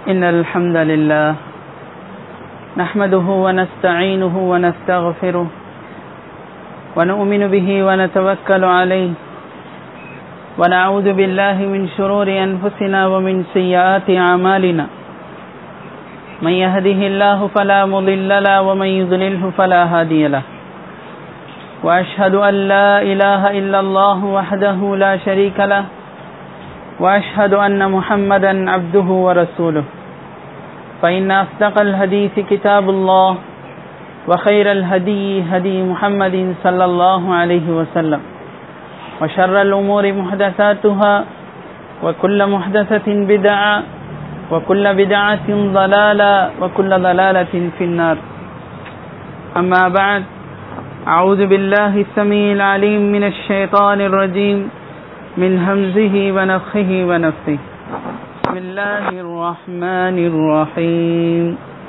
إن الحمد لله نحمده ونستعينه ونستغفره ونؤمن به ونتوكل عليه ونعوذ بالله من شرور أنفسنا ومن سيئات أعمالنا من يهده الله فلا مضل له ومن يضلله فلا هادي له وأشهد أن لا إله إلا الله وحده لا شريك له وأشهد أن محمدا عبده ورسوله فإن أصدق الحديث كتاب الله وخير الهدي هدي محمد صلى الله عليه وسلم وشر الأمور محدثاتها وكل محدثة بدعة وكل بدعة ضلالة وكل ضلالة في النار أما بعد أعوذ بالله السميع العليم من الشيطان الرجيم من همزه ونفخه ونفثه بسم الله الرحمن الرحيم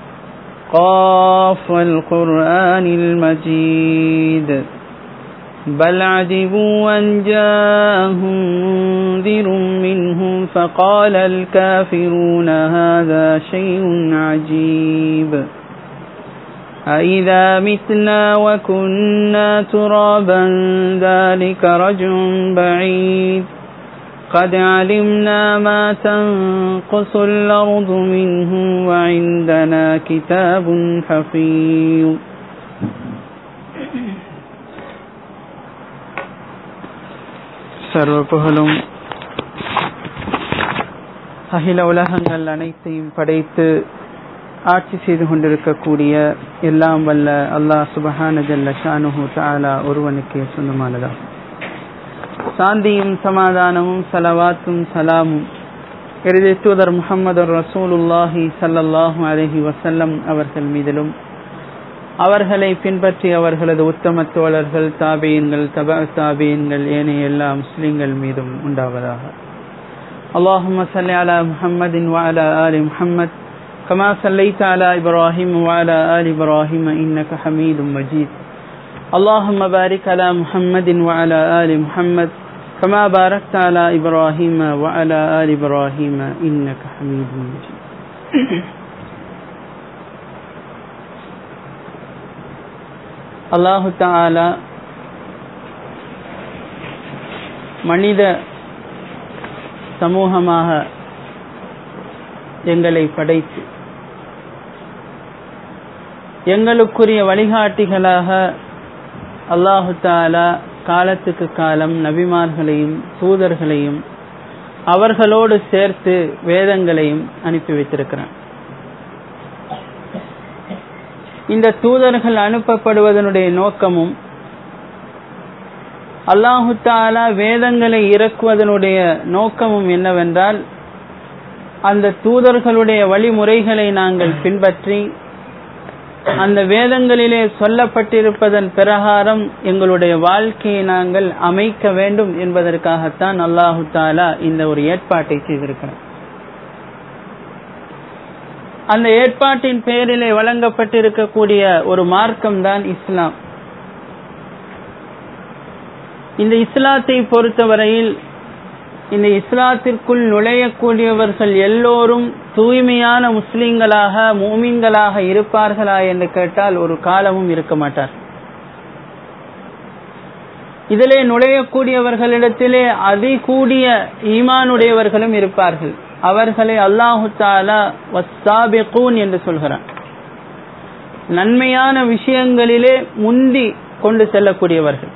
قاف القرآن المجيد بل عجبوا أن جاءهم منذر منهم فقال الكافرون هذا شيء عجيب أإذا متنا وكنا ترابا ذلك رجع بعيد قد علمنا ما تنقص الأرض منهم وعندنا كتاب حفيظ சர்வ புகழும் அகில உலகங்கள் அனைத்தையும் படைத்து ஆட்சி செய்து கொண்டிருக்கக்கூடிய எல்லாம் வல்ல அல்லாஹ் சுபஹான ஜல்ல ஷானுஹு தாலா ஒருவனுக்கே சொந்தமானதா சாந்தியும் சமாதானமும் சலவாத்தும் சலாமும் இறுதி தூதர் முகமது ரசூலுல்லாஹி சல்லல்லாஹு அலஹி வசல்லம் அவர்கள் மீதிலும் அவர்களை பின்பற்றி அவர்களது உத்தம தோழர்கள் தாபியன்கள் தப தாபியன்கள் ஏனைய எல்லா முஸ்லிம்கள் மீதும் உண்டாவதாக اللهم صل على محمد وعلى آل محمد كما صليت على إبراهيم وعلى آل إبراهيم إنك حميد مجيد اللهم بارك على محمد وعلى آل محمد كما باركت على إبراهيم وعلى آل إبراهيم إنك حميد مجيد அல்லாஹு தாலா மனித சமூகமாக எங்களை படைத்து எங்களுக்குரிய வழிகாட்டிகளாக அல்லாஹு தாலா காலத்துக்கு காலம் நபிமார்களையும் தூதர்களையும் அவர்களோடு சேர்த்து வேதங்களையும் அனுப்பி வைத்திருக்கிறான் இந்த தூதர்கள் அனுப்பப்படுவதனுடைய நோக்கமும் அல்லாஹு தாலா வேதங்களை இறக்குவதனுடைய நோக்கமும் என்னவென்றால் அந்த தூதர்களுடைய வழிமுறைகளை நாங்கள் பின்பற்றி அந்த வேதங்களிலே சொல்லப்பட்டிருப்பதன் பிரகாரம் எங்களுடைய வாழ்க்கையை நாங்கள் அமைக்க வேண்டும் என்பதற்காகத்தான் அல்லாஹு தாலா இந்த ஒரு ஏற்பாட்டை செய்திருக்கிறார் அந்த ஏற்பாட்டின் பெயரிலே வழங்கப்பட்டிருக்கக்கூடிய ஒரு மார்க்கம் தான் இஸ்லாம் இந்த இஸ்லாத்தை பொறுத்தவரையில் இந்த இஸ்லாத்திற்குள் நுழையக்கூடியவர்கள் எல்லோரும் தூய்மையான முஸ்லிம்களாக மூமின்களாக இருப்பார்களா என்று கேட்டால் ஒரு காலமும் இருக்க மாட்டார் இதிலே நுழையக்கூடியவர்களிடத்திலே அதிகூடிய ஈமானுடையவர்களும் இருப்பார்கள் அவர்களை அல்லாஹு தாலா வசாபிகூன் என்று சொல்கிறான் நன்மையான விஷயங்களிலே முந்தி கொண்டு செல்லக்கூடியவர்கள்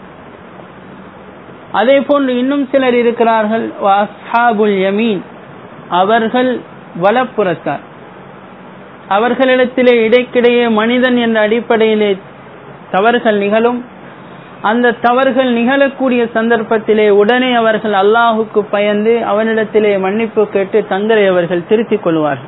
அதே போன்று இன்னும் சிலர் இருக்கிறார்கள் வாஸ்ஹாபுல் யமீன் அவர்கள் வலப்புறத்தார் அவர்களிடத்திலே இடைக்கிடையே மனிதன் என்ற அடிப்படையிலே தவறுகள் நிகழும் அந்த தவறுகள் நிகழக்கூடிய சந்தர்ப்பத்திலே உடனே அவர்கள் அல்லாஹுக்கு பயந்து அவனிடத்திலே மன்னிப்பு கேட்டு தங்களை அவர்கள் திருத்திக் கொள்வார்கள்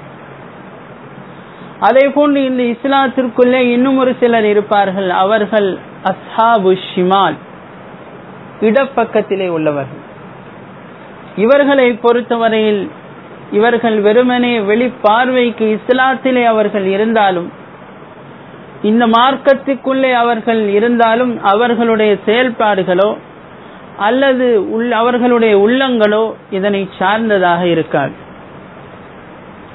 அதே போன்று இந்த இஸ்லாத்திற்குள்ளே இன்னும் ஒரு சிலர் இருப்பார்கள் அவர்கள் அஸ்ஹாபு ஷிமால் இடப்பக்கத்திலே உள்ளவர்கள் இவர்களை பொறுத்தவரையில் இவர்கள் வெறுமனே வெளிப்பார்வைக்கு இஸ்லாத்திலே அவர்கள் இருந்தாலும் இந்த மார்க்கத்துக்குள்ளே அவர்கள் இருந்தாலும் அவர்களுடைய செயல்பாடுகளோ அல்லது உள் அவர்களுடைய உள்ளங்களோ இதனை சார்ந்ததாக இருக்காது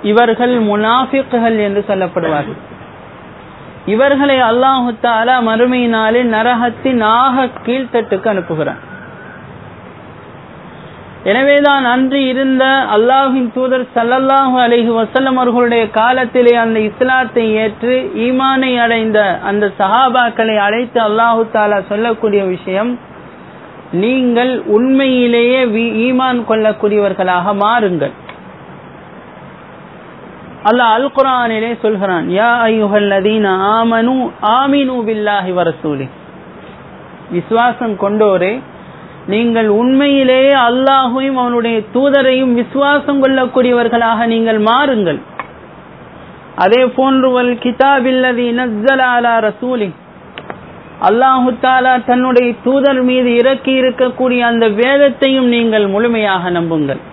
இவர்கள் முனாஃபிக்குகள் என்று சொல்லப்படுவார்கள் இவர்களை அல்லாஹு தாலா மறுமையினாலே நரகத்தின் ஆக கீழ்த்தட்டுக்கு அனுப்புகிறான் எனவேதான் அன்று இருந்த அல்லாஹின் தூதர் சல்லல்லாஹு அலைஹி வசல்லம் அவர்களுடைய காலத்திலே அந்த இஸ்லாத்தை ஏற்று ஈமானை அடைந்த அந்த சஹாபாக்களை அழைத்து அல்லாஹு தாலா சொல்லக்கூடிய விஷயம் நீங்கள் உண்மையிலேயே ஈமான் கொள்ளக்கூடியவர்களாக மாறுங்கள் அல்லாஹ் அல் குரானிலே சொல்கிறான் யா ஐயுஹல்லதீன ஆமனு ஆமினு பில்லாஹி வரசூலி விசுவாசம் கொண்டோரே நீங்கள் உண்மையிலேயே அல்லாஹையும் அவனுடைய தூதரையும் விசுவாசம் கொள்ளக்கூடியவர்களாக நீங்கள் மாறுங்கள் அதே போன்று வல் கிதாபில்லதி நஸ்ஸல அலா ரசூலி அல்லாஹு தாலா தன்னுடைய தூதர் மீது இறக்கி இருக்கக்கூடிய அந்த வேதத்தையும் நீங்கள் முழுமையாக நம்புங்கள்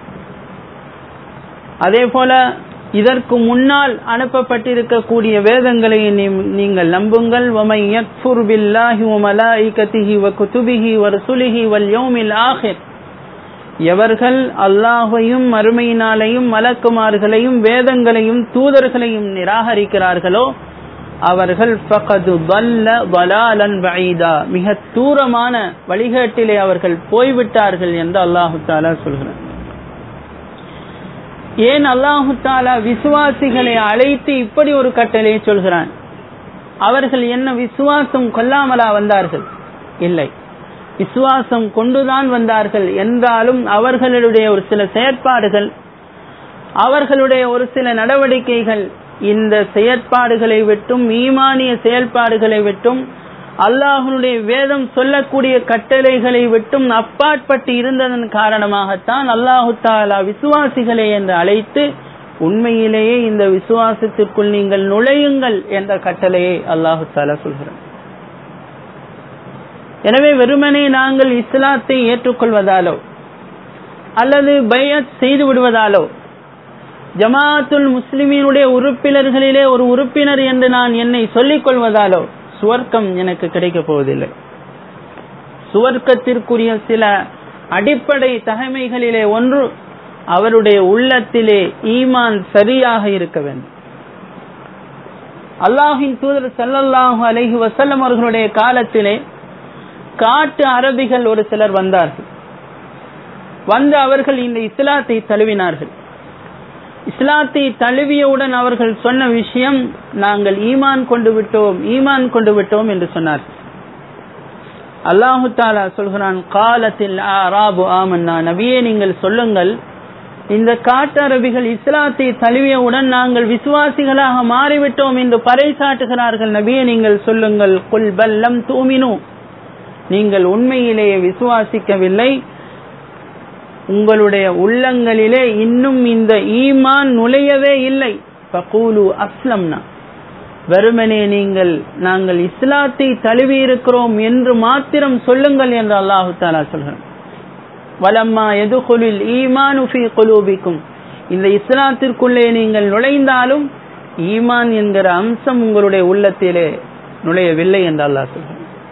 அதே போல இதற்கு முன்னால் அனுப்பப்பட்டிருக்கக்கூடிய வேதங்களை நீங்கள் நம்புங்கள் வமை யக்ஃபுர் பில்லாஹி வ மலாயிகத்திஹி வ குதுபிஹி வ ரசுலிஹி வல் யௌமில் ஆஹிர் எவர்கள் அல்லாஹையும் மறுமையினாலையும் மலக்குமார்களையும் வேதங்களையும் தூதர்களையும் நிராகரிக்கிறார்களோ அவர்கள் ஃபகது வல்ல வலாலன் பஈதா மிக தூரமான வழிகேட்டிலே அவர்கள் போய்விட்டார்கள் என்று அல்லாஹு தாலா சொல்கிறார் ஏன் அல்லாஹு தாலா விசுவாசிகளை அழைத்து இப்படி ஒரு கட்டளையை சொல்கிறான் அவர்கள் என்ன விசுவாசம் கொல்லாமலா வந்தார்கள் இல்லை விசுவாசம் கொண்டுதான் வந்தார்கள் என்றாலும் அவர்களுடைய ஒரு சில செயற்பாடுகள் அவர்களுடைய ஒரு சில நடவடிக்கைகள் இந்த செயற்பாடுகளை விட்டும் ஈமானிய செயல்பாடுகளை விட்டும் அல்லாஹனுடைய வேதம் சொல்லக்கூடிய கட்டளைகளை விட்டும் அப்பாற்பட்டு இருந்ததன் காரணமாகத்தான் அல்லாஹு தாலா விசுவாசிகளை என்று அழைத்து உண்மையிலேயே இந்த விசுவாசத்திற்குள் நீங்கள் நுழையுங்கள் என்ற கட்டளையை அல்லாஹு தாலா சொல்கிறார் எனவே வெறுமனே நாங்கள் இஸ்லாத்தை ஏற்றுக்கொள்வதாலோ அல்லது பையத் செய்து விடுவதாலோ ஜமாத்துல் முஸ்லிமீனுடைய உறுப்பினர்களிலே ஒரு உறுப்பினர் என்று நான் என்னை சொல்லிக் கொள்வதாலோ சுவர்க்கம் எனக்கு கிடைக்கப் போவதில்லை சுவர்க்கத்திற்குரிய சில அடிப்படை தகைமைகளிலே ஒன்று அவருடைய உள்ளத்திலே ஈமான் சரியாக இருக்க வேண்டும் அல்லாஹின் தூதர் சல்லல்லாஹு அலைஹி வசல்லம் அவர்களுடைய காலத்திலே காட்டு அரபிகள் ஒரு சிலர் வந்தார்கள் வந்து அவர்கள் இந்த இஸ்லாத்தை தழுவினார்கள் இஸ்லாத்தை தழுவியவுடன் அவர்கள் சொன்ன விஷயம் நாங்கள் ஈமான் கொண்டு விட்டோம் ஈமான் கொண்டு விட்டோம் என்று சொன்னார்கள் அல்லாஹு தாலா சொல்கிறான் காலத்தில் ஆராபு ஆமன்னா நபியே நீங்கள் சொல்லுங்கள் இந்த காட்டரபிகள் இஸ்லாத்தை தழுவியவுடன் நாங்கள் விசுவாசிகளாக மாறிவிட்டோம் என்று பறைசாட்டுகிறார்கள் நபியே நீங்கள் சொல்லுங்கள் குல் பல்லம் தூமினு நீங்கள் உண்மையிலேயே விசுவாசிக்கவில்லை உங்களுடைய உள்ளங்களிலே இன்னும் இந்த ஈமான் நுழையவே இல்லை பகூலு அஸ்லம்னா வெறுமனே நீங்கள் நாங்கள் இஸ்லாத்தை தழுவி இருக்கிறோம் என்று மாத்திரம் சொல்லுங்கள் என்று அல்லாஹு தாலா சொல்கிறோம் வலம்மா எதுகுலில் ஈமான் உஃபி குலூபிக்கும் இந்த இஸ்லாத்திற்குள்ளே நீங்கள் நுழைந்தாலும் ஈமான் என்கிற அம்சம் உங்களுடைய உள்ளத்திலே நுழையவில்லை என்று அல்லாஹ் சொல்கிறான்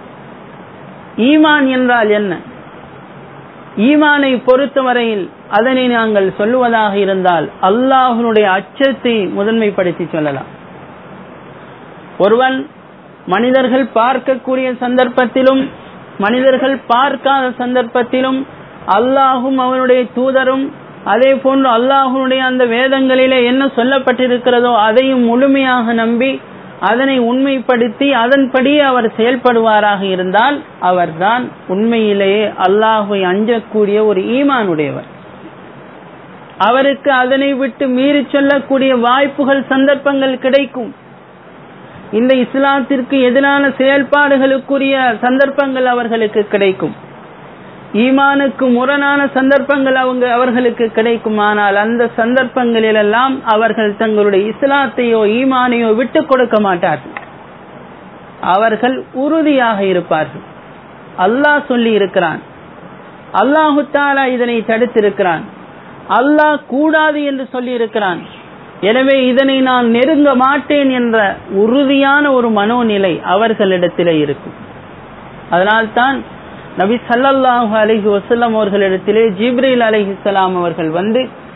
ஈமான் என்றால் என்ன ஈமானை பொறுத்தவரையில் அதனை நாங்கள் சொல்லுவதாக இருந்தால் அல்லாஹனுடைய அச்சத்தை முதன்மைப்படுத்தி சொல்லலாம் ஒருவன் மனிதர்கள் பார்க்கக்கூடிய சந்தர்ப்பத்திலும் மனிதர்கள் பார்க்காத சந்தர்ப்பத்திலும் அல்லாஹும் அவனுடைய தூதரும் அதே போன்று அல்லாஹனுடைய அந்த வேதங்களிலே என்ன சொல்லப்பட்டிருக்கிறதோ அதையும் முழுமையாக நம்பி அதனை உண்மைப்படுத்தி அதன்படியே அவர் செயல்படுவாராக இருந்தால் அவர்தான் உண்மையிலேயே அல்லாஹை அஞ்சக்கூடிய ஒரு ஈமானுடையவர் அவருக்கு அதனை விட்டு மீறி சொல்லக்கூடிய வாய்ப்புகள் சந்தர்ப்பங்கள் கிடைக்கும் இந்த இஸ்லாத்திற்கு எதிரான செயல்பாடுகளுக்குரிய சந்தர்ப்பங்கள் அவர்களுக்கு கிடைக்கும் ஈமானுக்கு முரணான சந்தர்ப்பங்கள் அவங்க அவர்களுக்கு கிடைக்கும் ஆனால் அந்த சந்தர்ப்பங்களிலெல்லாம் அவர்கள் தங்களுடைய இஸ்லாத்தையோ ஈமானையோ விட்டு கொடுக்க மாட்டார்கள் அவர்கள் உறுதியாக இருப்பார்கள் அல்லாஹ் சொல்லி இருக்கிறான் அல்லாஹு தாலா இதனை தடுத்திருக்கிறான் அல்லாஹ் கூடாது என்று சொல்லி இருக்கிறான் எனவே இதனை நான் நெருங்க மாட்டேன் என்ற உறுதியான ஒரு மனோநிலை அவர்களிடத்திலே இருக்கும் அதனால்தான் நபி சல்லல்லாஹு அலஹி வசல்லம் அவர்களிடத்திலே ஜிப்ரீல் அலஹிசலாம் அவர்கள் வந்து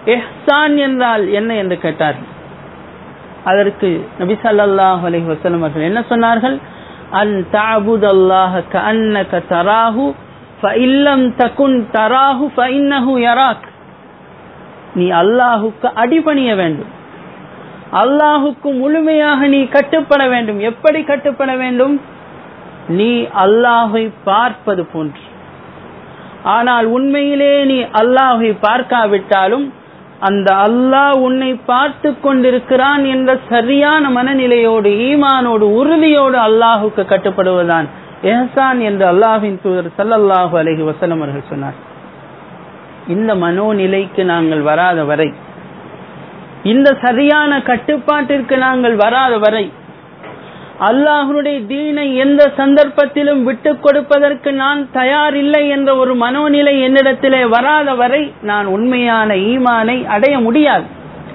எஹ்சான் என்றால் என்ன என்று கேட்டார்கள் அதற்கு நபி ஸல்லல்லாஹு அலைஹி வஸல்லம் அவர்கள் என்ன சொன்னார்கள் அன் தஅபுதல்லாஹ கஅன்னக தராஹு ஃபஇல்லம் தகுன் தராஹு ஃபஇன்னஹு யராக் நீ அல்லாஹுக்கு அடிபணிய வேண்டும் அல்லாஹுக்கு முழுமையாக நீ கட்டுப்பட வேண்டும் எப்படி கட்டுப்பட வேண்டும் நீ அல்லாஹை பார்ப்பது போன்று ஆனால் உண்மையிலே நீ அல்லாஹை பார்க்காவிட்டாலும் அந்த அல்லாஹ் உன்னை பார்த்து கொண்டிருக்கிறான் என்ற சரியான மனநிலையோடு ஈமானோடு உறுதியோடு அல்லாஹுக்கு கட்டுப்படுவதுதான் எஹசான் என்று அல்லாஹின் தூதர் சல்லல்லாஹு அலைஹி வஸல்லம் அவர்கள் சொன்னார் இந்த மனோநிலைக்கு நாங்கள் வராத வரை இந்த சரியான கட்டுப்பாட்டிற்கு நாங்கள் வராத வரை அல்லாஹனுடைய தீனை எந்த சந்தர்ப்பத்திலும் விட்டுக் கொடுப்பதற்கு நான் தயார் இல்லை என்ற ஒரு மனோநிலை என்னிடத்திலே வராத வரை நான் உண்மையான ஈமானை அடைய முடியாது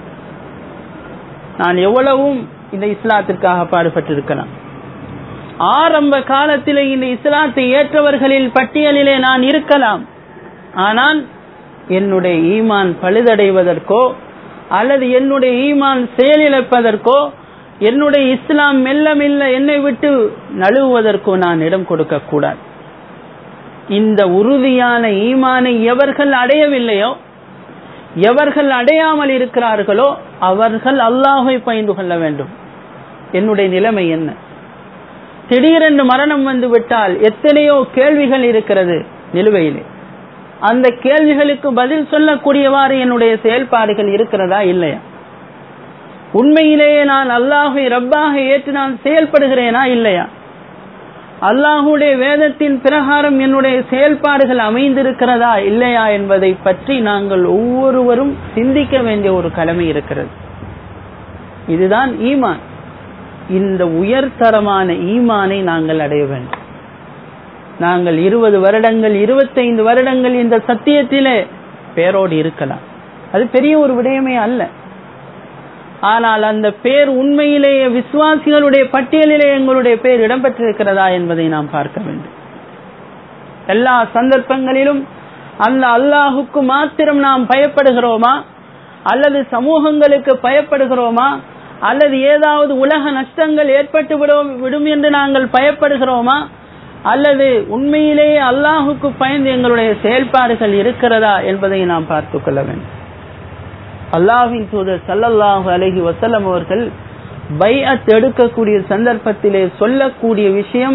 நான் எவ்வளவும் இந்த இஸ்லாத்திற்காக பாடுபட்டிருக்கலாம் ஆரம்ப காலத்திலே இந்த இஸ்லாத்தை ஏற்றவர்களில் பட்டியலிலே நான் இருக்கலாம் ஆனால் என்னுடைய ஈமான் பழுதடைவதற்கோ அல்லது என்னுடைய ஈமான் செயலிழப்பதற்கோ என்னுடைய இஸ்லாம் மெல்ல மெல்ல என்னை விட்டு நழுவுவதற்கோ நான் இடம் கொடுக்க கூடாது இந்த உறுதியான ஈமானை எவர்கள் அடையவில்லையோ எவர்கள் அடையாமல் இருக்கிறார்களோ அவர்கள் அல்லாஹை பயந்து கொள்ள வேண்டும் என்னுடைய நிலைமை என்ன திடீரென்று மரணம் வந்து விட்டால் எத்தனையோ கேள்விகள் இருக்கிறது நிலுவையிலே அந்த கேள்விகளுக்கு பதில் சொல்லக்கூடியவாறு என்னுடைய செயல்பாடுகள் இருக்கிறதா இல்லையா உண்மையிலேயே நான் அல்லாஹை ரப்பாக ஏற்று நான் செயல்படுகிறேனா இல்லையா அல்லாஹுடைய வேதத்தின் பிரகாரம் என்னுடைய செயல்பாடுகள் அமைந்திருக்கிறதா இல்லையா என்பதை பற்றி நாங்கள் ஒவ்வொருவரும் சிந்திக்க வேண்டிய ஒரு கடமை இருக்கிறது இதுதான் ஈமான் இந்த உயர்தரமான ஈமானை நாங்கள் அடைய வேண்டும் நாங்கள் இருபது வருடங்கள் இருபத்தைந்து வருடங்கள் இந்த சத்தியத்திலே பேரோடு இருக்கலாம் அது பெரிய ஒரு விடயமே அல்ல ஆனால் அந்த பேர் உண்மையிலேயே விசுவாசிகளுடைய பட்டியலிலே எங்களுடைய பேர் இடம்பெற்றிருக்கிறதா என்பதை நாம் பார்க்க வேண்டும் எல்லா சந்தர்ப்பங்களிலும் அந்த அல்லாஹுக்கு மாத்திரம் நாம் பயப்படுகிறோமா அல்லது சமூகங்களுக்கு பயப்படுகிறோமா அல்லது ஏதாவது உலக நஷ்டங்கள் ஏற்பட்டு விடும் விடும் என்று நாங்கள் பயப்படுகிறோமா அல்லது உண்மையிலேயே அல்லாஹுக்கு பயந்து எங்களுடைய செயல்பாடுகள் இருக்கிறதா என்பதை நாம் பார்த்துக் கொள்ள வேண்டும் அல்லாஹின் தூதர் சல்லல்லாஹு அலஹி வசல்லம் அவர்கள் பைஅத் எடுக்கக்கூடிய சந்தர்ப்பத்திலே சொல்லக்கூடிய விஷயம்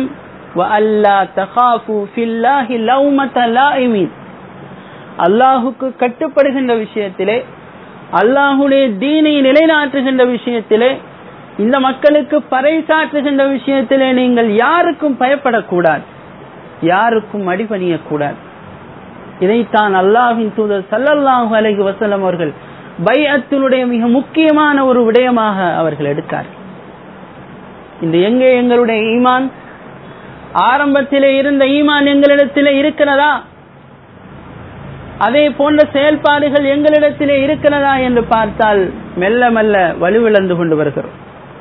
அல்லாஹுக்கு கட்டுப்படுகின்ற விஷயத்திலே அல்லாஹுடைய தீனை நிலைநாட்டுகின்ற விஷயத்திலே இந்த மக்களுக்கு பறைசாற்றுகின்ற விஷயத்திலே நீங்கள் யாருக்கும் பயப்படக்கூடாது யாருக்கும் அடிபணியக்கூடாது இதைத்தான் அல்லாஹின் தூதர் சல்லல்லாஹு அலைஹி வசல்லம் அவர்கள் பைஅத்தினுடைய மிக முக்கியமான ஒரு விடயமாக அவர்கள் எடுத்தார் இந்த எங்கே எங்களுடைய ஈமான் ஆரம்பத்திலே இருந்த ஈமான் எங்களிடத்திலே இருக்கிறதா அதே போன்ற செயல்பாடுகள் எங்களிடத்திலே இருக்கிறதா என்று பார்த்தால் மெல்ல மெல்ல வலுவிழந்து கொண்டு வருகிறோம்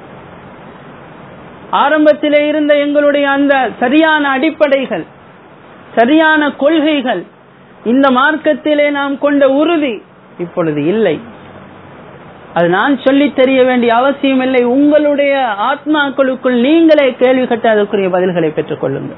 ஆரம்பத்திலே இருந்த எங்களுடைய அந்த சரியான அடிப்படைகள் சரியான கொள்கைகள் இந்த மார்க்கத்திலே நாம் கொண்ட உறுதி இப்பொழுது இல்லை அது நான் சொல்லி தெரிய வேண்டிய அவசியம் இல்லை உங்களுடைய ஆத்மாக்களுக்குள் நீங்களே கேள்வி கட்ட அதற்குரிய பதில்களை பெற்றுக் கொள்ளுங்கள்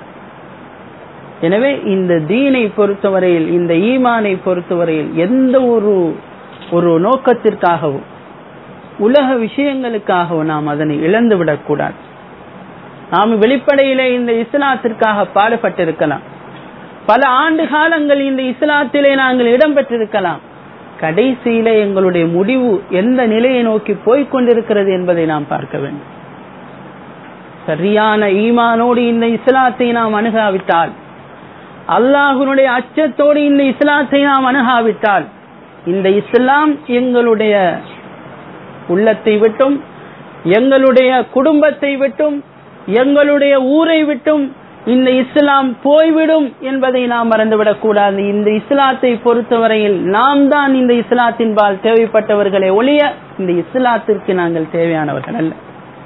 எனவே இந்த தீனை பொறுத்தவரையில் இந்த ஈமானை பொறுத்தவரையில் எந்த ஒரு ஒரு நோக்கத்திற்காகவும் உலக விஷயங்களுக்காகவும் நாம் அதனை இழந்து விடக்கூடாது நாம் வெளிப்படையிலே இந்த இஸ்லாத்திற்காக பாடுபட்டிருக்கலாம் பல ஆண்டு காலங்கள் இந்த இஸ்லாத்திலே நாங்கள் இடம்பெற்றிருக்கலாம் கடைசியிலே எங்களுடைய முடிவு எந்த நிலையை நோக்கி போய்கொண்டிருக்கிறது என்பதை நாம் பார்க்க வேண்டும் சரியான ஈமானோடு இந்த இஸ்லாத்தை நாம் அணுகாவிட்டால் அல்லாஹுனுடைய அச்சத்தோடு இந்த இஸ்லாத்தை நாம் அணுகாவிட்டால் இந்த இஸ்லாம் எங்களுடைய உள்ளத்தை விட்டும் எங்களுடைய குடும்பத்தை விட்டும் எங்களுடைய ஊரை விட்டும் இந்த இஸ்லாம் போய்விடும் என்பதை நாம் மறந்துவிடக் கூடாது இந்த இஸ்லாத்தை பொறுத்தவரையில் நாம் தான் இந்த இஸ்லாத்தின் பால் தேவைப்பட்டவர்களே ஒழிய இந்த இஸ்லாத்திற்கு நாங்கள் தேவையானவர்கள் அல்ல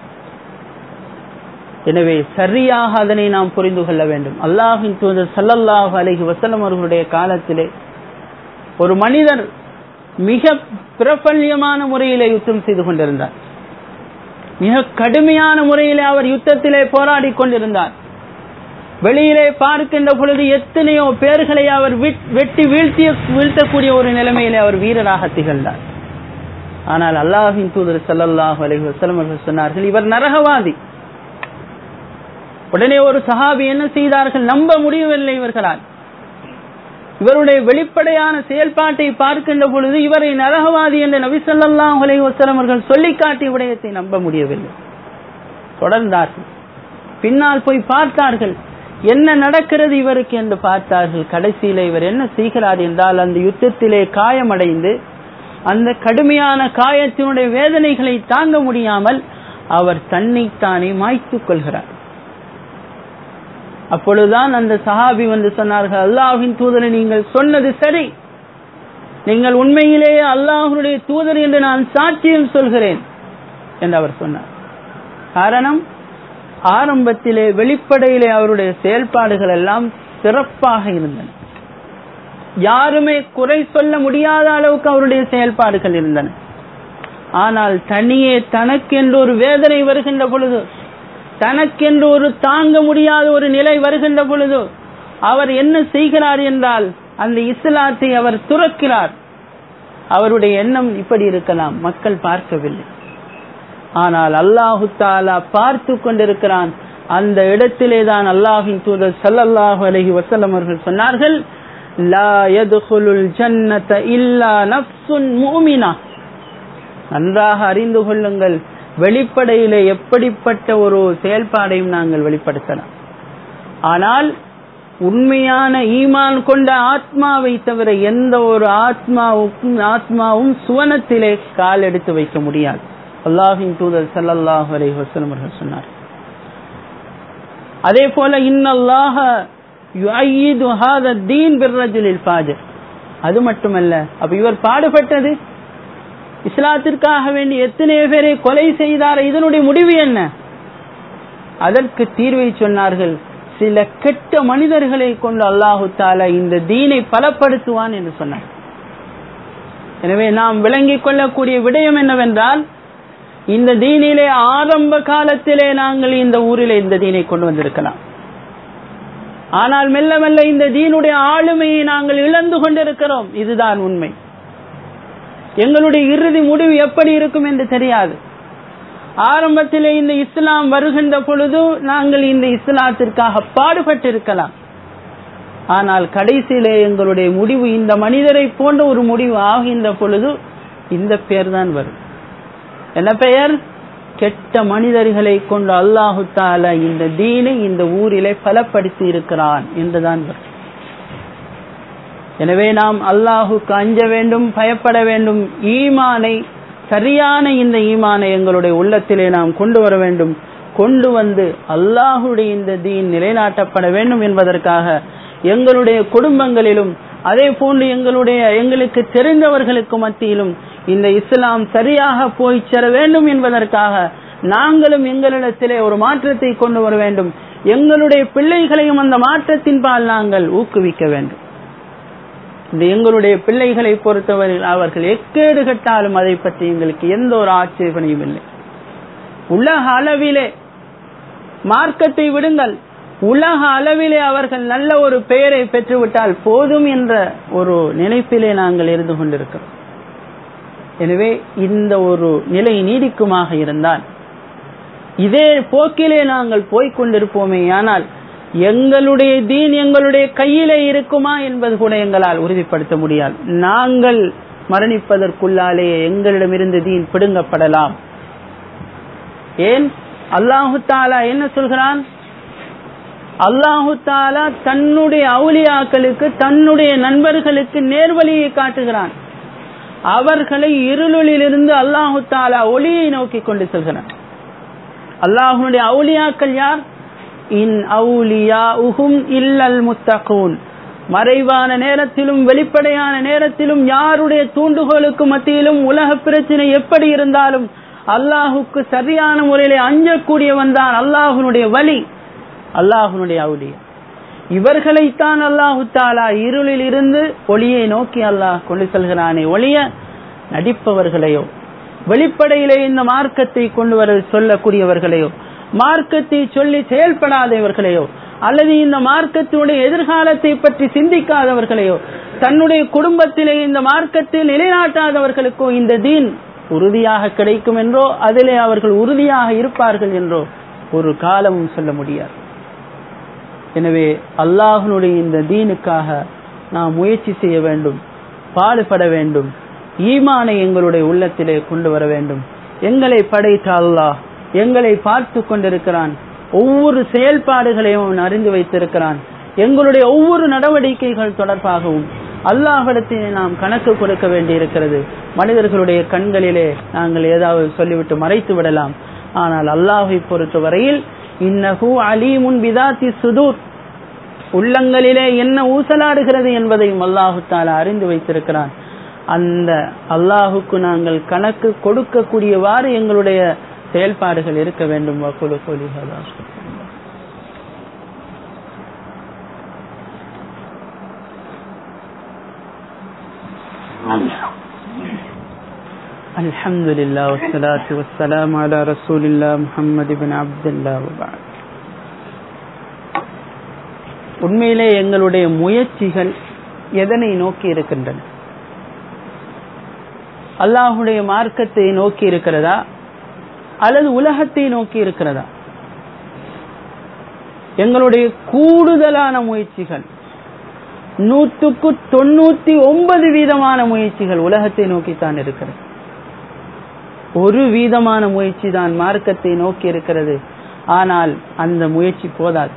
எனவே சரியாக அதனை நாம் புரிந்து கொள்ள வேண்டும் அல்லாஹின் தூதர் சல்லல்லாஹு அலைஹி வசல்லம் அவர்களுடைய காலத்திலே ஒரு மனிதர் மிக பிரபல்யமான முறையிலே யுத்தம் செய்து கொண்டிருந்தார் மிக கடுமையான முறையிலே அவர் யுத்தத்திலே போராடி கொண்டிருந்தார் வெளியிலே பார்க்கின்ற பொழுது எத்தனையோ பேர்களை அவர் வெட்டி வீழ்த்திய வீழ்த்தக்கூடிய ஒரு நிலைமையிலே அவர் வீரராக திகழ்ந்தார் ஆனால் அல்லாஹின் தூதர் சல்லல்லாஹு அலைஹி வஸல்லம் அவர்கள் சொன்னார்கள் இவர் நரகவாதி உடனே ஒரு சஹாபி என்ன செய்தார்கள் நம்ப முடியவில்லை இவர்களால் இவருடைய வெளிப்படையான செயல்பாட்டை பார்க்கின்ற பொழுது இவரை நரகவாதி என்று நபி ஸல்லல்லாஹு அலைஹி வஸல்லம் அவர்கள் சொல்லி காட்டிய விடயத்தை நம்ப முடியவில்லை தொடர்ந்தார்கள் பின்னால் போய் பார்த்தார்கள் என்ன நடக்கிறது இவருக்கு என்று பார்த்தார்கள் கடைசியில இவர் என்ன செய்கிறார் என்றால் அந்த யுத்தத்திலே காயமடைந்து அந்த கடுமையான காயத்தினுடைய வேதனைகளை தாங்க முடியாமல் அவர் தன்னைத்தானே மாய்த்துக் கொள்கிறார் அப்பொழுதுதான் அந்த சஹாபி வந்து சொன்னார்கள் அல்லாஹின் தூதரை நீங்கள் சொன்னது சரி நீங்கள் உண்மையிலேயே அல்லாஹனுடைய தூதர் என்று நான் சாட்சியம் சொல்கிறேன் என்று அவர் சொன்னார் காரணம் ஆரம்பத்திலே வெளிப்படையிலே அவருடைய செயல்பாடுகள் எல்லாம் சிறப்பாக இருந்தன யாருமே குறை சொல்ல முடியாத அளவுக்கு அவருடைய செயல்பாடுகள் இருந்தன ஆனால் தனியே தனக்கென்று ஒரு வேதனை வருகின்ற பொழுது தனக்கென்று ஒரு தாங்க முடியாத ஒரு நிலை வருகின்ற பொழுது அவர் என்ன செய்கிறார் என்றால் அந்த இஸ்லாத்தை அவர் துறக்கிறார் அவருடைய எண்ணம் இப்படி இருக்கலாம் மக்கள் பார்க்கவில்லை ஆனால் அல்லாஹு தாலா பார்த்து கொண்டிருக்கிறான் அந்த இடத்திலே தான் அல்லாஹின் தூதர் சல்லல்லாஹு அலஹி வசல்லம் அவர்கள் சொன்னார்கள் லா யதுகுலுல் ஜன்னத இல்லா நஃப்சுன் முஃமினா நன்றாக அறிந்து கொள்ளுங்கள் வெளிப்படையிலே எப்படிப்பட்ட ஒரு செயல்பாடையும் நாங்கள் வெளிப்படுத்தலாம் ஆனால் உண்மையான ஈமான் கொண்ட ஆத்மாவை தவிர எந்த ஒரு ஆத்மாவுக்கும் ஆத்மாவும் சுவனத்திலே கால் எடுத்து வைக்க முடியாது அல்லாஹின் தூதர் சல்லல்லாஹு அலைஹி வஸல்லம் அவர்கள் சொன்னார் அதே போல இன்னல்லாஹ யுஐயிது ஹாத தீன் பிர்ரஜுலில் ஃபாஜிர் அது மட்டுமல்ல அப்ப இவர் பாடுபட்டது இஸ்லாத்திற்காக வேண்டி எத்தனை பேரை கொலை செய்தார் இதனுடைய முடிவு என்ன அதற்கு தீர்வை சொன்னார்கள் சில கெட்ட மனிதர்களை கொண்டு அல்லாஹு தாலா இந்த தீனை பலப்படுத்துவான் என்று சொன்னார் எனவே நாம் விளங்கிக் கொள்ளக்கூடிய விடயம் என்னவென்றால் இந்த தீனிலே ஆரம்ப காலத்திலே நாங்கள் இந்த ஊரிலே இந்த தீனை கொண்டு வந்திருக்கலாம் ஆனால் மெல்ல மெல்ல இந்த தீனுடைய ஆளுமையை நாங்கள் இழந்து கொண்டிருக்கிறோம் இதுதான் உண்மை எங்களுடைய இறுதி முடிவு எப்படி இருக்கும் என்று தெரியாது ஆரம்பத்திலே இந்த இஸ்லாம் வருகின்ற பொழுது நாங்கள் இந்த இஸ்லாத்திற்காக பாடுபட்டு இருக்கலாம் ஆனால் கடைசியிலே எங்களுடைய முடிவு இந்த மனிதரை போன்ற ஒரு முடிவு ஆகின்ற பொழுது இந்த பெயர் தான் வரும் என்ன பெயர் கெட்ட மனிதர்களை கொண்டு அல்லாஹு தால இந்த தீனை இந்த ஊரிலே பலப்படுத்தி இருக்கிறான் என்றுதான் வரும் எனவே நாம் அல்லாஹுக்கு அஞ்ச வேண்டும் பயப்பட வேண்டும் ஈமானை சரியான இந்த ஈமானை எங்களுடைய உள்ளத்திலே நாம் கொண்டு வர வேண்டும் கொண்டு வந்து அல்லாஹுடைய இந்த தீன் நிலைநாட்டப்பட வேண்டும் என்பதற்காக எங்களுடைய குடும்பங்களிலும் அதே போன்று எங்களுடைய எங்களுக்கு தெரிந்தவர்களுக்கு மத்தியிலும் இந்த இஸ்லாம் சரியாக போய் சேர வேண்டும் என்பதற்காக நாங்களும் எங்களிடத்திலே ஒரு மாற்றத்தை கொண்டு வர வேண்டும் எங்களுடைய பிள்ளைகளையும் அந்த மாற்றத்தின் பால் நாங்கள் ஊக்குவிக்க வேண்டும் இந்த எங்களுடைய பிள்ளைகளை பொறுத்தவரையில் அவர்கள் எக்கேடு கட்டாலும் அதை பற்றி எங்களுக்கு எந்த ஒரு ஆட்சேபனையும் இல்லை உலக அளவிலே மார்க்கத்தை விடுங்கள் உலக அளவிலே அவர்கள் நல்ல ஒரு பெயரை பெற்றுவிட்டால் போதும் என்ற ஒரு நினைப்பிலே நாங்கள் இருந்து கொண்டிருக்கிறோம் எனவே இந்த ஒரு நிலை நீடிக்குமாக இருந்தால் இதே போக்கிலே நாங்கள் போய்கொண்டிருப்போமே ஆனால் எங்களுடைய தீன் எங்களுடைய கையிலே இருக்குமா என்பது கூட எங்களால் உறுதிப்படுத்த முடியாது நாங்கள் மரணிப்பதற்குள்ளாலே எங்களிடமிருந்து தீன் பிடுங்கப்படலாம் ஏன் அல்லாஹு தாலா என்ன சொல்கிறான் அல்லாஹு தாலா தன்னுடைய அவுலியாக்களுக்கு தன்னுடைய நண்பர்களுக்கு நேர்வழியை காட்டுகிறான் அவர்களை இருளிலிருந்து அல்லாஹு தாலா ஒளியை நோக்கி கொண்டு செல்கிறான் அல்லாஹுடைய அவுலியாக்கள் யார் இன் அவுலியா உகும் இல்லல் முத்தகூன் மறைவான நேரத்திலும் வெளிப்படையான நேரத்திலும் யாருடைய தூண்டுகோலுக்கு மத்தியிலும் உலக பிரச்சனை எப்படி இருந்தாலும் அல்லாஹுக்கு சரியான முறையிலே அஞ்சக்கூடியவன் தான் அல்லாஹுனுடைய வழி அல்லாஹுனுடைய அவுலியா இவர்களைத்தான் அல்லாஹு தாலா இருளில் இருந்து ஒளியை நோக்கி அல்லாஹ் கொண்டு செல்கிறானே ஒளிய நடிப்பவர்களையோ வெளிப்படையிலே இந்த மார்க்கத்தை கொண்டு வர சொல்லக்கூடியவர்களையோ மார்க்கத்தை சொல்லி செயல்படாதவர்களையோ அல்லது இந்த மார்க்கத்தினுடைய எதிர்காலத்தை பற்றி சிந்திக்காதவர்களையோ தன்னுடைய குடும்பத்திலே இந்த மார்க்கத்தை நிலைநாட்டாதவர்களுக்கோ இந்த தீன் உறுதியாக கிடைக்கும் என்றோ அதிலே அவர்கள் உறுதியாக இருப்பார்கள் என்றோ ஒரு காலமும் சொல்ல முடியாது எனவே அல்லாஹனுடைய இந்த தீனுக்காக நாம் முயற்சி செய்ய வேண்டும் பாடுபட வேண்டும் ஈமானை எங்களுடைய உள்ளத்திலே கொண்டு வர வேண்டும் எங்களை படைத்த அல்லாஹ் எங்களை பார்த்து கொண்டிருக்கிறான் ஒவ்வொரு செயல்பாடுகளையும் அவன் அறிந்து வைத்திருக்கிறான் எங்களுடைய ஒவ்வொரு நடவடிக்கைகள் தொடர்பாகவும் அல்லாஹிடத்திலே நாம் கணக்கு கொடுக்க வேண்டியிருக்கிறது மனிதர்களுடைய கண்களிலே நாங்கள் ஏதாவது சொல்லிவிட்டு மறைத்து விடலாம் ஆனால் அல்லாஹை பொறுத்தவரையில் இன்னஹு அலீமுன் பிதாத்தி சுதூர் உள்ளங்களிலே என்ன ஊசலாடுகிறது என்பதையும் அல்லாஹு தாலா அறிந்து வைத்திருக்கிறான் அந்த அல்லாஹுக்கு நாங்கள் கணக்கு கொடுக்கக்கூடியவாறு எங்களுடைய செயல்பாடுகள் இருக்க வேண்டும் வக்குலு கோலிஹதா الحمد لله والصلاة والسلام على رسول الله محمد بن عبد الله وبعد உண்மையிலே எங்களுடைய முயற்சிகள் எதனை நோக்கி இருக்கின்றன அல்லாஹுடைய மார்க்கத்தை நோக்கி இருக்கிறதா அல்லது உலகத்தை நோக்கி இருக்கிறதா எங்களுடைய கூடுதலான முயற்சிகள் நூற்றுக்கு தொண்ணூத்தி ஒன்பது வீதமான முயற்சிகள் உலகத்தை நோக்கித்தான் இருக்கிறது ஒரு வீதமான முயற்சி தான் மார்க்கத்தை நோக்கி இருக்கிறது ஆனால் அந்த முயற்சி போதாது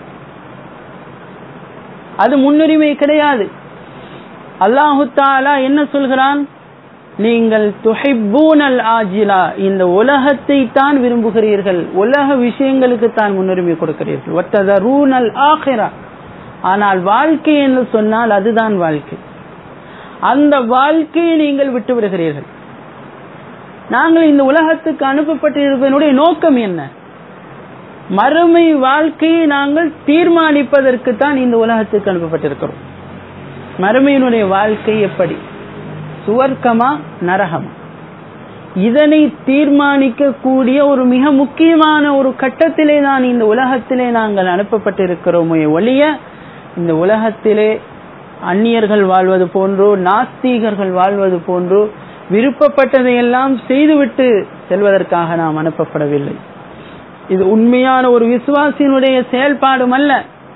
அது முன்னுரிமை கிடையாது அல்லாஹு தாலா என்ன சொல்கிறான் நீங்கள் துஹிப்பூனல் ஆஜிலா இந்த உலகத்தை தான் விரும்புகிறீர்கள் உலக விஷயங்களுக்கு தான் முன்னுரிமை கொடுக்கிறீர்கள் ஒத்ததரூனல் ஆகிரா ஆனால் வாழ்க்கை என்று சொன்னால் அதுதான் வாழ்க்கை அந்த வாழ்க்கையை நீங்கள் விட்டு விடுகிறீர்கள் நாங்கள் இந்த உலகத்துக்கு அனுப்பப்பட்டிருப்பதனுடைய நோக்கம் என்ன மறுமை வாழ்க்கையை நாங்கள் தீர்மானிப்பதற்கு தான் இந்த உலகத்துக்கு அனுப்பப்பட்டிருக்கிறோம் மறுமையினுடைய வாழ்க்கை எப்படி சுவர்க்கமா நரகமா இதனை தீர்மானிக்க கூடிய ஒரு மிக முக்கியமான ஒரு கட்டத்திலே தான் இந்த உலகத்திலே நாங்கள் அனுப்பப்பட்டிருக்கிறோமே ஒழிய இந்த உலகத்திலே அந்நியர்கள் வாழ்வது போன்றோ நாஸ்தீகர்கள் வாழ்வது போன்றோ விருப்பப்பட்டதையெல்லாம் செய்துவிட்டு செல்வதற்காக நாம் அனுப்பப்படவில்லை இது உண்மையான ஒரு விசுவாசியினுடைய செயல்பாடும் அல்ல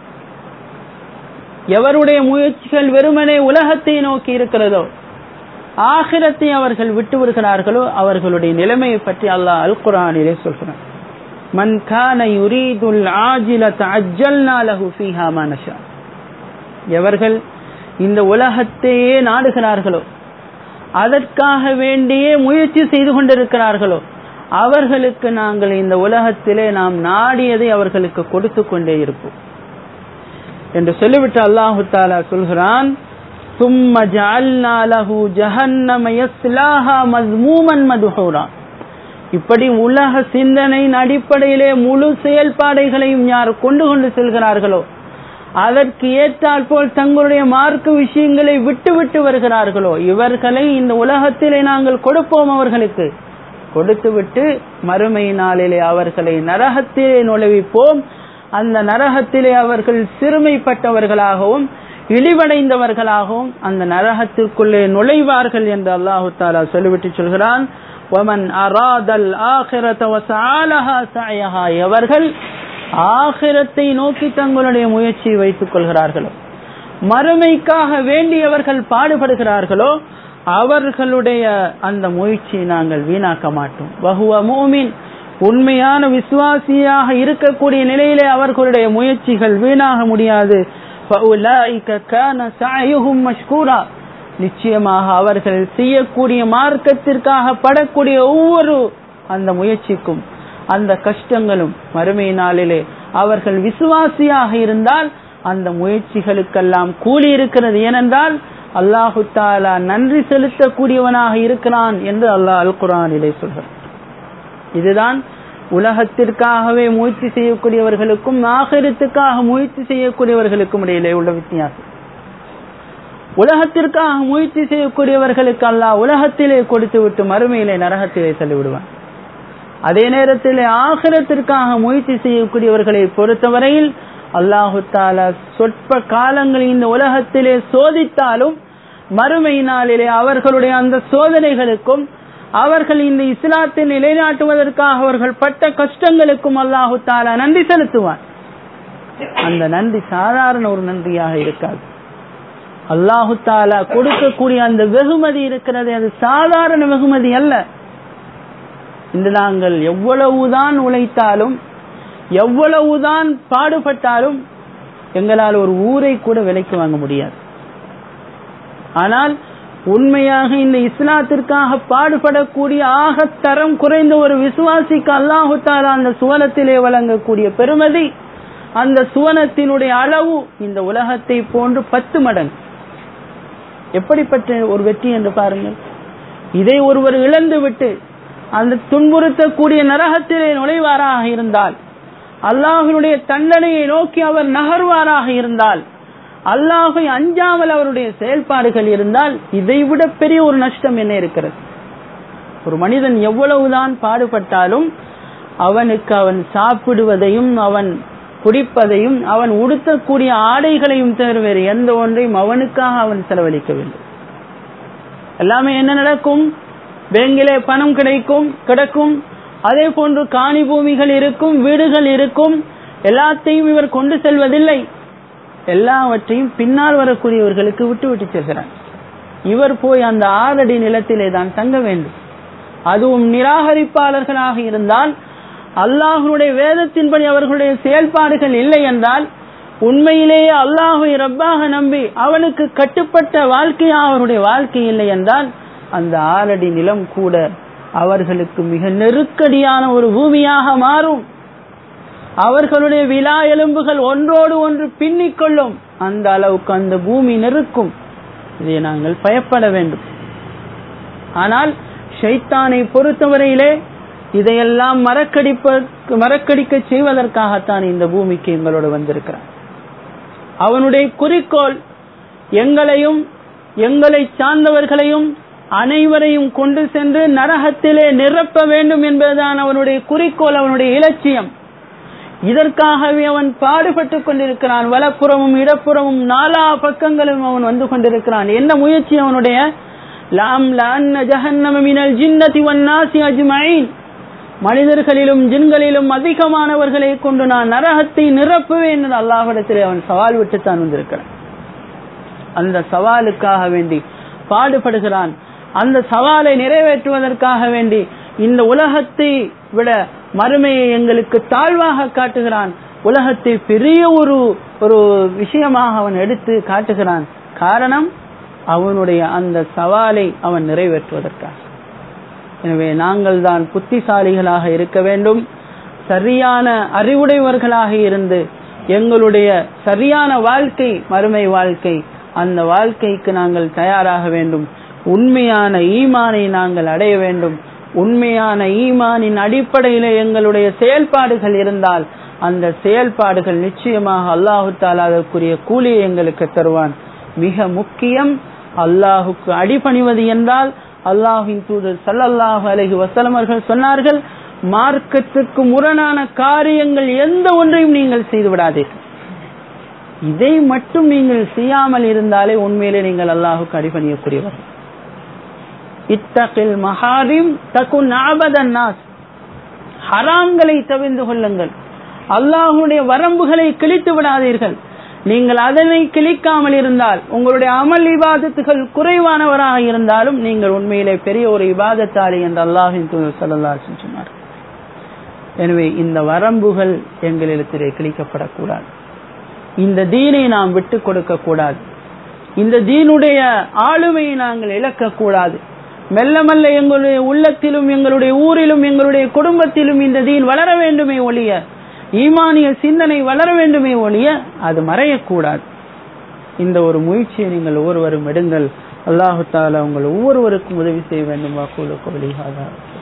எவருடைய முயற்சிகள் வெறுமனே உலகத்தை நோக்கி இருக்கிறதோ ஆகிரத்தை அவர்கள் விட்டு விடுகிறார்களோ அவர்களுடைய நிலைமையை பற்றி அல்லாஹ் அல் குரானிலே சொல்கிறான் மன் கான யுரீதுல் ஆஜிலத அஜ்ஜல்னா லஹு ஃபீஹா மா நஷா எவர்கள் இந்த உலகத்தையே நாடுகிறார்களோ அதற்காக வேண்டியே முயற்சி செய்து கொண்டிருக்கிறார்களோ அவர்களுக்கு நாங்கள் இந்த உலகத்திலே நாம் நாடியதை அவர்களுக்கு கொடுத்து கொண்டே இருப்போம் என்று சொல்லிவிட்டு அல்லாஹு தாலா சொல்கிறான் ثم جعلنا له جهنم يصلاها مذموما مدحورا இப்படி உலக சிந்தனையின் அடிப்படையிலே முழு செயல்பாடுகளையும் யார் கொண்டு கொண்டு செல்கிறார்களோ அதற்கு ஏற்றால் போல் தங்களுடைய மார்க்க விஷயங்களை விட்டு விட்டு வருகிறார்களோ இவர்களை இந்த உலகத்திலே நாங்கள் கொடுப்போம் அவர்களுக்கு கொடுத்துவிட்டு மறுமை நாளிலே அவர்களை நரகத்திலே நுழைவிப்போம் அந்த நரகத்திலே அவர்கள் சிறுமைப்பட்டவர்களாகவும் இழிவடைந்தவர்களாகவும் அந்த நரகத்திற்குள்ளே நுழைவார்கள் என்று அல்லாஹு தாலா சொல்லிவிட்டு சொல்கிறான் ஒமன் அராதல் ஆஹிரத வசாலஹா சாயஹா எவர்கள் ஆகிரத்தை நோக்கி தங்களுடைய முயற்சியை வைத்துக் கொள்கிறார்களோ மறுமைக்காக வேண்டியவர்கள் பாடுபடுகிறார்களோ அவர்களுடைய அந்த முயற்சியை நாங்கள் வீணாக்க மாட்டோம் வகுவ மூமின் உண்மையான விசுவாசியாக இருக்கக்கூடிய நிலையிலே அவர்களுடைய முயற்சிகள் வீணாக முடியாது நிச்சயமாக அவர்கள் செய்யக்கூடிய மார்க்கத்திற்காக படக்கூடிய ஒவ்வொரு அந்த முயற்சிக்கும் அந்த கஷ்டங்களும் மறுமை நாளிலே அவர்கள் விசுவாசியாக இருந்தால் அந்த முயற்சிகளுக்கெல்லாம் கூலி இருக்கிறது ஏனென்றால் அல்லாஹு தாலா நன்றி செலுத்தக்கூடியவனாக இருக்கிறான் என்று அல்லாஹ் அல் குரானிலே சொல்கிறார் இதுதான் உலகத்திற்காகவே முயற்சி செய்யக்கூடியவர்களுக்கும் ஆகரத்துக்காக முயற்சி செய்யக்கூடியவர்களுக்கும் இடையிலே உள்ள வித்தியாசம் உலகத்திற்காக முயற்சி செய்யக்கூடியவர்களுக்கு அல்லாஹ் உலகத்திலே கொடுத்து விட்டு மறுமையிலே நரகத்திலே தள்ளிவிடுவான் அதே நேரத்தில் ஆகிரத்திற்காக முயற்சி செய்யக்கூடியவர்களை பொறுத்தவரையில் அல்லாஹு தாலா சொற்ப காலங்களில் இந்த உலகத்திலே சோதித்தாலும் மறுமை நாளிலே அவர்களுடைய அந்த சோதனைகளுக்கும் அவர்கள் இந்த இஸ்லாத்தை நிலைநாட்டுவதற்காக அவர்கள் பட்ட கஷ்டங்களுக்கும் அல்லாஹு தாலா நன்றி செலுத்துவான் அந்த நன்றி சாதாரண ஒரு நன்றியாக இருக்காது அல்லாஹு தாலா கொடுக்கக்கூடிய அந்த வெகுமதி இருக்கிறது அது சாதாரண வெகுமதி அல்ல இன்று நாங்கள் எவ்வளவுதான் உழைத்தாலும் எவ்வளவுதான் பாடுபட்டாலும் எங்களால் ஒரு ஊரை கூட விலைக்கு வாங்க முடியாது ஆனால் உண்மையாக இந்த இஸ்லாத்திற்காக பாடுபடக்கூடிய ஆகத்தரம் குறைந்த ஒரு விசுவாசிக்கு அல்லாஹு தாலா அந்த சுவனத்திலே வழங்கக்கூடிய பெருமதி அந்த சுவனத்தினுடைய அளவு இந்த உலகத்தை போன்று பத்து மடங்கு எப்படிப்பட்ட ஒரு வெற்றி என்று பாருங்கள் இதை ஒருவர் இழந்து விட்டு அந்த துன்புறுத்தக்கூடிய நரகத்திலே நுழைவாராக இருந்தால் அல்லாஹினுடைய தண்டனையை நோக்கி அவர் நகர்வாராக இருந்தால் அல்லாஹை அஞ்சாமல் அவருடைய செயல்பாடுகள் இருந்தால் இதைவிட பெரிய ஒரு நஷ்டம் என்ன இருக்கிறது ஒரு மனிதன் எவ்வளவுதான் பாடுபட்டாலும் அவனுக்கு அவன் சாப்பிடுவதையும் அவன் குடிப்பதையும் அவன் உடுத்தக்கூடிய ஆடைகளையும் தவிர வேறு எந்த ஒன்றையும் அவனுக்காக அவன் செலவழிக்க வேண்டும் எல்லாமே என்ன நடக்கும் பேங்கிலே பணம் கிடைக்கும் கிடக்கும் அதே போன்று காணி பூமிகள் இருக்கும் வீடுகள் இருக்கும் எல்லாத்தையும் இவர் கொண்டு செல்வதில்லை எல்லாவற்றையும் பின்னால் வரக்கூடியவர்களுக்கு விட்டு விட்டு செல்கிறார் இவர் போய் அந்த ஆறடி நிலத்திலே தான் தங்க வேண்டும் அதுவும் நிராகரிப்பாளர்களாக இருந்தால் அல்லாஹனுடைய வேதத்தின்படி அவர்களுடைய செயல்பாடுகள் இல்லை என்றால் உண்மையிலேயே அல்லாஹை ரப்பாக நம்பி அவனுக்கு கட்டுப்பட்ட வாழ்க்கையா அவருடைய வாழ்க்கை இல்லை என்றால் அந்த ஆறடி நிலம் கூட அவர்களுக்கு மிக நெருக்கடியான ஒரு பூமியாக மாறும் அவர்களுடைய விழா எலும்புகள் ஒன்றோடு ஒன்று பின்னிக் கொள்ளும் அந்த அளவுக்கு அந்த பூமி நெருக்கும் இதை நாங்கள் பயப்பட வேண்டும் ஆனால் ஷைத்தானை பொறுத்தவரையிலே இதையெல்லாம் மறக்கடிப்ப மறக்கடிக்க செய்வதற்காகத்தான் இந்த பூமிக்கு எங்களோடு வந்திருக்கிறார் அவனுடைய குறிக்கோள் எங்களையும் எங்களை சார்ந்தவர்களையும் அனைவரையும் கொண்டு சென்று நரகத்திலே நிரப்ப வேண்டும் என்பதுதான் அவனுடைய குறிக்கோள் அவனுடைய இலட்சியம் இதற்காகவே அவன் பாடுபட்டுக் கொண்டிருக்கிறான் வலப்புறமும் இடப்புறமும் நாலா பக்கங்களும் அவன் வந்து கொண்டிருக்கிறான் என்ன முயற்சி அவனுடைய லாம் லஅன்ன ஜஹன்னம மினல் ஜின்னதி வன்னாசி அஜ்மஈன் மனிதர்களிலும் ஜின்களிலும் அதிகமானவர்களை கொண்டு நான் நரகத்தை நிரப்புவேன் என்று அல்லாஹிடத்திலே அவன் சவால் விட்டுத்தான் வந்திருக்கிறான் அந்த சவாலுக்காக வேண்டி பாடுபடுகிறான் அந்த சவாலை நிறைவேற்றுவதற்காக வேண்டி இந்த உலகத்தை விட மறுமையை எங்களுக்கு தாழ்வாக காட்டுகிறான் உலகத்தை பெரிய ஒரு ஒரு விஷயமாக அவன் எடுத்து காட்டுகிறான் காரணம் அவனுடைய அந்த சவாலை அவன் நிறைவேற்றுவதற்காக எனவே நாங்கள் தான் புத்திசாலிகளாக இருக்க வேண்டும் சரியான அறிவுடையவர்களாக இருந்து எங்களுடைய சரியான வாழ்க்கை மறுமை வாழ்க்கை அந்த வாழ்க்கைக்கு நாங்கள் தயாராக வேண்டும் உண்மையான ஈமானை நாங்கள் அடைய வேண்டும் உண்மையான ஈமானின் அடிப்படையிலே எங்களுடைய செயல்பாடுகள் இருந்தால் அந்த செயல்பாடுகள் நிச்சயமாக அல்லாஹு தாலா அதற்குரிய கூலியை எங்களுக்கு தருவான் மிக முக்கியம் அல்லாஹுக்கு அடிபணிவது என்றால் அல்லாஹின் தூதர் சல்லல்லாஹு அலஹி வசலமர்கள் சொன்னார்கள் மார்க்கத்துக்கு முரணான காரியங்கள் எந்த ஒன்றையும் நீங்கள் செய்து விடாதீர்கள் இதை மட்டும் நீங்கள் செய்யாமல் இருந்தாலே உண்மையிலே நீங்கள் அல்லாஹுக்கு அடிபணியக்கூடியவர் இத்தகில் மஹாரிம் தகுன் ஆபதன் நாஸ் ஹராம்களை தவிர்ந்து கொள்ளுங்கள் அல்லாஹுடைய வரம்புகளை கிழித்து விடாதீர்கள் நீங்கள் அதனை கிழிக்காமல் இருந்தால் உங்களுடைய அமல் இபாதத்துகள் குறைவானவராக இருந்தாலும் நீங்கள் உண்மையிலே பெரிய ஒரு இபாதத்தாளி என்று அல்லாஹின் தூதர் சல்லா சொன்னார் எனவே இந்த வரம்புகள் எங்களிடத்திலே கிழிக்கப்படக்கூடாது இந்த தீனை நாம் விட்டு கொடுக்க கூடாது இந்த தீனுடைய ஆளுமையை நாங்கள் இழக்கக்கூடாது மெல்ல மெல்ல எங்களுடைய உள்ளத்திலும் எங்களுடைய ஊரிலும் எங்களுடைய குடும்பத்திலும் இந்த தீன் வளர வேண்டுமே ஒழிய ஈமானிய சிந்தனை வளர வேண்டுமே ஒழிய அது மறையக்கூடாது இந்த ஒரு முயற்சியை நீங்கள் ஒவ்வொருவரும் எடுங்கள் அல்லாஹு தாலா உங்கள் ஒவ்வொருவருக்கும் உதவி செய்ய வேண்டும் வாக்குல கோலிஹாதா